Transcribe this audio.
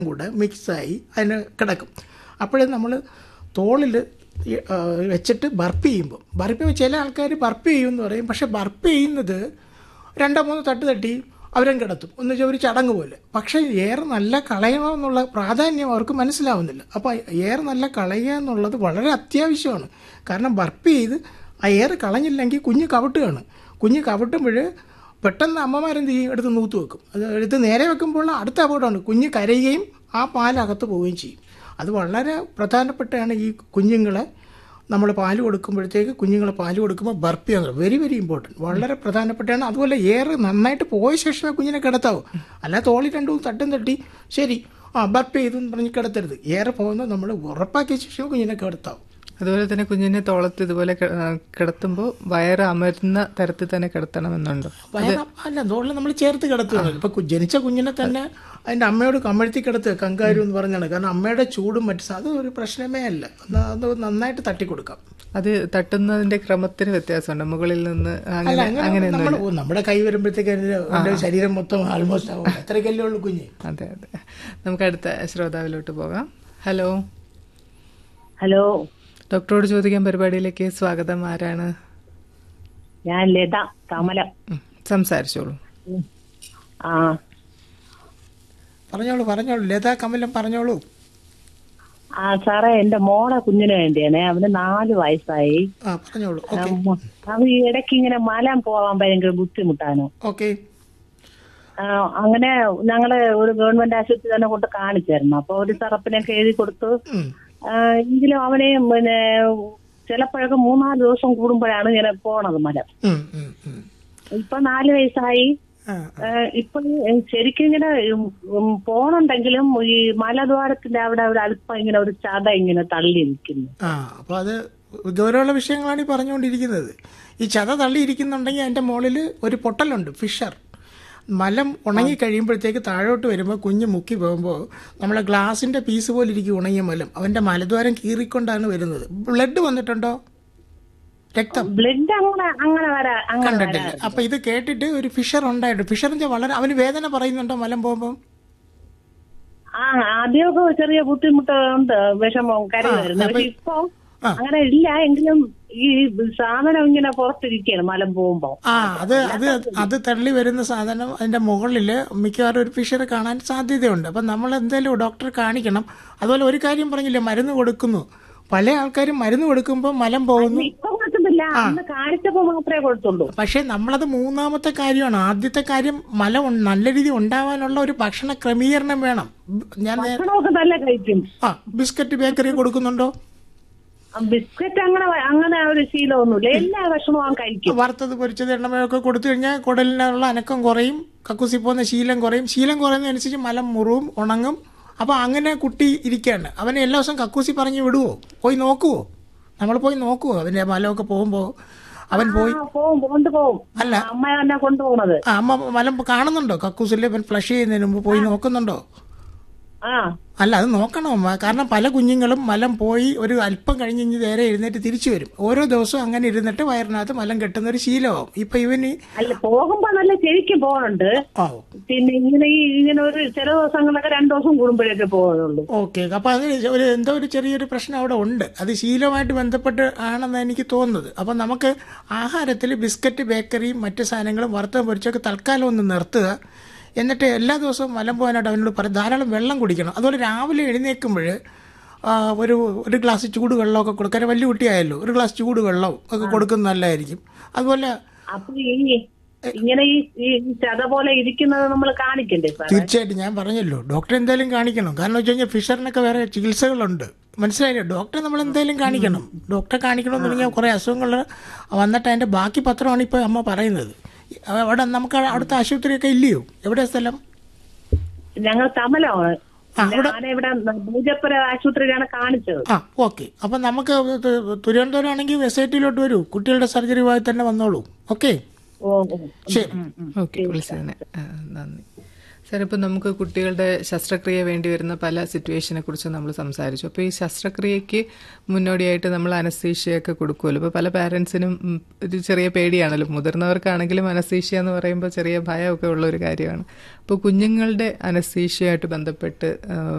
കൂടെ മിക്സായി അതിന് കിടക്കും അപ്പോഴേ നമ്മൾ തോളിൽ വെച്ചിട്ട് ബർപ്പ് ചെയ്യുമ്പോൾ ബർപ്പ് ചില ആൾക്കാർ ബർപ്പ് ചെയ്യും എന്ന് പറയും പക്ഷെ ബർപ്പ് ചെയ്യുന്നത് രണ്ടോ മൂന്നോ തട്ട് തട്ടി അവരും കിടത്തും എന്ന് വെച്ചാൽ ഒരു ചടങ്ങ് പോലെ പക്ഷേ എയർ നല്ല കളയണമെന്നുള്ള പ്രാധാന്യം അവർക്ക് മനസ്സിലാവുന്നില്ല അപ്പോൾ എയർ നല്ല കളയുക എന്നുള്ളത് വളരെ അത്യാവശ്യമാണ് കാരണം ബർപ്പ് ചെയ്ത് ആ എയർ കളഞ്ഞില്ലെങ്കിൽ കുഞ്ഞ് കവിട്ടുകയാണ് കുഞ്ഞ് കവിട്ടുമ്പോൾ പെട്ടെന്ന് അമ്മമാരെന്ത് ചെയ്യും എടുത്ത് നൂത്ത് വെക്കും അത് എടുത്ത് നേരെ വെക്കുമ്പോൾ അടുത്ത അപകടമാണ് കുഞ്ഞ് കരയുകയും ആ പാലകത്ത് പോവുകയും ചെയ്യും അത് വളരെ പ്രധാനപ്പെട്ടാണ് ഈ കുഞ്ഞുങ്ങളെ നമ്മൾ പാല് കൊടുക്കുമ്പോഴത്തേക്ക് കുഞ്ഞുങ്ങളെ പാല് കൊടുക്കുമ്പോൾ ബർപ്പ് ചെയ്യുന്നത് വെരി വെരി ഇമ്പോർട്ടൻറ്റ് വളരെ പ്രധാനപ്പെട്ടാണ് അതുപോലെ എയർ നന്നായിട്ട് പോയ ശേഷമേ കുഞ്ഞിനെ കിടത്താവൂ അല്ല തോളി രണ്ടും തട്ടും തട്ടി ശരി ആ ബർപ്പ് ചെയ്തു എന്ന് പറഞ്ഞ് കിടത്തരുത് എയർ പോകുന്നത് നമ്മൾ ഉറപ്പാക്കിയ ശേഷം കുഞ്ഞിനെ കിടത്താവും അതുപോലെ തന്നെ കുഞ്ഞിനെ തോളത്ത് ഇതുപോലെ കി- ആ, കിടത്തുമ്പോൾ വയറ് അമരുന്ന തരത്തിൽ തന്നെ കിടത്തണമെന്നുണ്ടോ വയറ് അല്ല തോളിൽ നമ്മൾ ചേർത്ത് കിടത്തുകയാണ് ഇപ്പൊ കു- ജനിച്ച കുഞ്ഞിനെ തന്നെ അതിന്റെ അമ്മയോട് കമഴ്ത്തി കിടത്തുക കങ്കാരു എന്ന് പറഞ്ഞാണ് കാരണം അമ്മയുടെ ചൂടും മറ്റു സാ- അത് ഒരു പ്രശ്നമേ അല്ല എന്നാ അത് നന്നായിട്ട് തട്ടിക്കൊടുക്കാം അത് തട്ടുന്നതിന്റെ ക്രമത്തിന് വ്യത്യാസമുണ്ട് മുകളിൽ നിന്ന് അല്ല അങ്ങനെ അങ്ങനെ നമ്മൾ നമ്മുടെ കൈ വരുമ്പോഴത്തേക്ക് അതിന്റെ ശരീരം മൊത്തം ആൾമോസ്റ്റ് ആവും അത്രയ്ക്കല്ലേ ഉള്ളൂ കുഞ്ഞ് അതെ അതെ നമുക്ക് അടുത്ത ശ്രോതാവിലോട്ട് പോകാം ഹലോ ഹലോ ഡോക്ടറോട് ചോദിക്കാൻ പരിപാടിയിലേക്ക് സ്വാഗതം ആരാണ് ഞാൻ ലത കമലം ഉം, സംസാരിച്ചോളൂ ആ പറഞ്ഞോളൂ പറഞ്ഞോളൂ ലതാ കമലം പറഞ്ഞോളൂ ആ സാറേ എന്റെ മോളെ കുഞ്ഞിന് വേണ്ടിയാണേ അവന് നാല് വയസ്സായി ആ പറഞ്ഞോളൂ ആ, ഓക്കെ മ- അവൻ ഈ ഇടയ്ക്ക് ഇങ്ങനെ മലം പോവാൻ ഭയങ്കര ബുദ്ധിമുട്ടാണ് ഓക്കെ ആ, അങ്ങനെ ഞങ്ങള് ഒരു ഗവൺമെന്റ് ആശുപത്രി തന്നെ കൊണ്ട് കാണിച്ചായിരുന്നു അപ്പൊ ഒരു സിറപ്പിനൊക്കെ എഴുതി കൊടുത്തു ആ, എങ്കിലും അവനെ പിന്നെ ചിലപ്പോഴൊക്കെ മൂന്നാല് ദിവസം കൂടുമ്പോഴാണ് ഇങ്ങനെ പോണത് മലം ഇപ്പൊ നാല് വയസ്സായി ആ, ഇപ്പൊ ഈ ശരിക്കും ഇങ്ങനെ ഉം, ഉം, പോണുണ്ടെങ്കിലും ഈ മലദ്വാരത്തിന്റെ അവിടെ ഒരു അല്പം ഇങ്ങനെ ഒരു ചത ഇങ്ങനെ തള്ളി നിൽക്കുന്നു ആ അപ്പോൾ അത് ഗൗരവമുള്ള വിഷയങ്ങളാണ് ഈ പറഞ്ഞുകൊണ്ടിരിക്കുന്നത് ഈ ചത തള്ളിയിരിക്കുന്നുണ്ടെങ്കിൽ അതിൻ്റെ മുകളിൽ ഒരു പൊട്ടലുണ്ട് ഫിഷർ മലം ഉണങ്ങി കഴിയുമ്പോഴത്തേക്ക് താഴോട്ട് വരുമ്പോൾ കുഞ്ഞ് മുക്കി പോകുമ്പോൾ നമ്മളെ ഗ്ലാസിൻ്റെ പീസ് പോലെ ഇരിക്കും ഉണങ്ങിയ മലം അവൻ്റെ മലദ്വാരം കീറിക്കൊണ്ടാണ് വരുന്നത് ബ്ലഡ് വന്നിട്ടുണ്ടോ രക്തം ബ്ലഡ് അങ്ങനെ അങ്ങനെ വരാ അങ്ങനെ കണ്ടിട്ടില്ല വരാ അപ്പൊ ഇത് കേട്ടിട്ട് ഒരു ഫിഷർ ഉണ്ടായിട്ട് ഫിഷറിന്റെ വളരെ അവന് വേദന പറയുന്നുണ്ടോ മലം പോകുമ്പോൾ ആ ആദ്യമൊക്കെ ചെറിയ ബുദ്ധിമുട്ട് ഉണ്ട് വിഷമം കരുതായിരുന്നു പക്ഷെ ഇപ്പൊ ആ. അങ്ങനെ ഇല്ല എങ്കിലും ഈ സാധനം ഇങ്ങനെ പുറത്തിരിക്കുകയാണ് മലം പോകുമ്പോ ആ അത് അത് അത് തള്ളി വരുന്ന സാധനം അതിന്റെ മുകളിൽ മിക്കവാറും ഒരു ഫിഷർ കാണാൻ സാധ്യതയുണ്ട് അപ്പം നമ്മൾ എന്തായാലും ഡോക്ടറെ കാണിക്കണം അതുപോലെ ഒരു കാര്യം പറഞ്ഞില്ലേ മരുന്ന് കൊടുക്കുന്നു പല ആൾക്കാരും മരുന്ന് കൊടുക്കുമ്പോൾ മലം പോകുന്നു ഇപ്പൊ കൊടുക്കുന്നില്ല അന്ന് കാണിച്ചപ്പോ മാത്രമേ കൊടുത്തുള്ളൂ പക്ഷേ നമ്മളത് മൂന്നാമത്തെ കാര്യമാണ് ആദ്യത്തെ കാര്യം മലം ഉൺ- നല്ല രീതി ഉണ്ടാവാനുള്ള ഒരു ഭക്ഷണ ക്രമീകരണം വേണം ഞാൻ നേ- ഭക്ഷണമൊക്കെ നല്ല കഴിക്കും ആ ബിസ്ക്കറ്റ് ബേക്കറി കൊടുക്കുന്നുണ്ടോ ആ, ബിസ്ക്കറ്റ് അങ്ങനെ അങ്ങനെ ഒരു ശീലമൊന്നുമില്ല എല്ലാ ഭക്ഷണവും അവൻ കഴിക്കും വറുത്തത് പൊരിച്ചത് എണ്ണമയൊക്കെ കൊടുത്തു കഴിഞ്ഞാൽ കുടലിനുള്ള അനക്കം കുറയും കക്കൂസി പോകുന്ന ശീലം കുറയും ശീലം കുറയുന്നതനുസരിച്ച് മലം മുറുവും ഉണങ്ങും അപ്പോൾ അങ്ങനെ കുട്ടി ഇരിക്കുകയാണ് അവനെ എല്ലാ ദിവസവും കക്കൂസി പറഞ്ഞ് വിടുവോ പോയി നോക്കുവോ നമ്മൾ പോയി നോക്കുവോ അവൻ്റെ മലമൊക്കെ പോകുമ്പോൾ അവൻ പോയി ആ, പോവും കൊണ്ടുപോകും അല്ല. അമ്മ തന്നെ കൊണ്ടുപോകുന്നത് ആ, അമ്മ മലം കാണുന്നുണ്ടോ കക്കൂസിൽ ഇവൻ ഫ്ലഷ് ചെയ്യുന്നതിന് മുമ്പ് പോയി നോക്കുന്നുണ്ടോ ആ അല്ല അത് നോക്കണം അമ്മ കാരണം പല കുഞ്ഞുങ്ങളും മലം പോയി ഒരു അല്പം കഴിഞ്ഞ് ഇഞ്ഞ് നേരെ എഴുന്നേറ്റ് തിരിച്ചു വരും ഓരോ ദിവസവും അങ്ങനെ ഇരുന്നിട്ട് വയറിനകത്ത് മലം കെട്ടുന്ന ഒരു ശീലമാവും ഇപ്പൊ ഇവന് അല്ല പോകുമ്പോ നല്ല ശരിക്കും പോകണുണ്ട് ആ പിന്നെ ഇങ്ങനെ ഈ ഇങ്ങനെ ഒരു ചില ദിവസങ്ങളൊക്കെ രണ്ടു ദിവസം കൂടുമ്പോഴൊക്കെ പോകുന്നുള്ളൂ ഓക്കെ അപ്പൊ അത് ഒരു എന്തോ ഒരു ചെറിയൊരു പ്രശ്നം അവിടെ ഉണ്ട് അത് ശീലമായിട്ട് ബന്ധപ്പെട്ട് ആണെന്ന് എനിക്ക് തോന്നുന്നത് അപ്പൊ നമുക്ക് ആഹാരത്തിൽ ബിസ്ക്കറ്റ് ബേക്കറിയും മറ്റു സാധനങ്ങളും വറുത്ത പൊരിച്ചൊക്കെ തൽക്കാലം ഒന്ന് നിർത്തുക എന്നിട്ട് എല്ലാ ദിവസവും മലം പോകാനായിട്ട് അവനോട് പറയും ധാരാളം വെള്ളം കുടിക്കണം അതുപോലെ രാവിലെ എഴുന്നേൽക്കുമ്പോൾ ഒരു ഒരു ഗ്ലാസ് ചൂട് വെള്ളമൊക്കെ കൊടുക്കാൻ വലിയ കുട്ടിയായല്ലോ ഒരു ഗ്ലാസ് ചൂട് വെള്ളം ഒക്കെ കൊടുക്കുന്നത് നല്ലതായിരിക്കും അതുപോലെ അപ്പൊ ഈ ഇങ്ങനെ ഈ ഈ ചത പോലെ ഇരിക്കുന്നത് നമ്മൾ കാണിക്കണ്ടേ സാർ തീർച്ചയായിട്ടും ഞാൻ പറഞ്ഞല്ലോ ഡോക്ടറെ എന്തായാലും കാണിക്കണം കാരണം വെച്ച് കഴിഞ്ഞാൽ ഫിഷറിനൊക്കെ വേറെ ചികിത്സകളുണ്ട് മനസ്സിലായില്ലേ ഡോക്ടറെ നമ്മൾ എന്തായാലും കാണിക്കണം ഡോക്ടറെ കാണിക്കണമെന്ന് പറഞ്ഞാൽ കുറേ അസുഖങ്ങൾ വന്നിട്ട് അതിന്റെ ബാക്കി പത്രമാണ് ഇപ്പോൾ അമ്മ പറയുന്നത് അവിടെ നമുക്ക് അടുത്ത ആശുപത്രിയൊക്കെ ഇല്ലയോ എവിടെയാ സ്ഥലം ഞങ്ങൾ തമലമാണ് ആ, അവിടെ ഞാനിവിടെ പൂജപ്പുര ആശുപത്രിയിലാണ് കാണിച്ചത് ആ ഓക്കെ അപ്പം നമുക്ക് തിരുവനന്തപുരം ആണെങ്കിൽ വെസൈറ്റിലോട്ട് വരൂ കുട്ടികളുടെ സർജറി ഭാഗത്ത് തന്നെ വന്നോളൂ ഓക്കെ ഓ ഓ. ശരി ഓക്കെ വിളിച്ചതിന് ആ, നന്ദി സാർ ഇപ്പം നമുക്ക് കുട്ടികളുടെ ശസ്ത്രക്രിയ വേണ്ടി വരുന്ന പല സിറ്റുവേഷനെ കുറിച്ച് നമ്മൾ സംസാരിച്ചു അപ്പോൾ ഈ ശസ്ത്രക്രിയയ്ക്ക് മുന്നോടിയായിട്ട് നമ്മൾ അനസ്തീഷ്യയൊക്കെ കൊടുക്കുമല്ലോ ഇപ്പോൾ പല പാരൻസിനും ഉം, ഒരു ചെറിയ പേടിയാണല്ലോ മുതിർന്നവർക്കാണെങ്കിലും അനസ്തീഷ്യ എന്ന് പറയുമ്പോൾ ചെറിയ ഭയമൊക്കെ ഉള്ള ഒരു കാര്യമാണ് അപ്പോൾ കുഞ്ഞുങ്ങളുടെ അനസ്തീഷ്യയായിട്ട് ബന്ധപ്പെട്ട് ആ,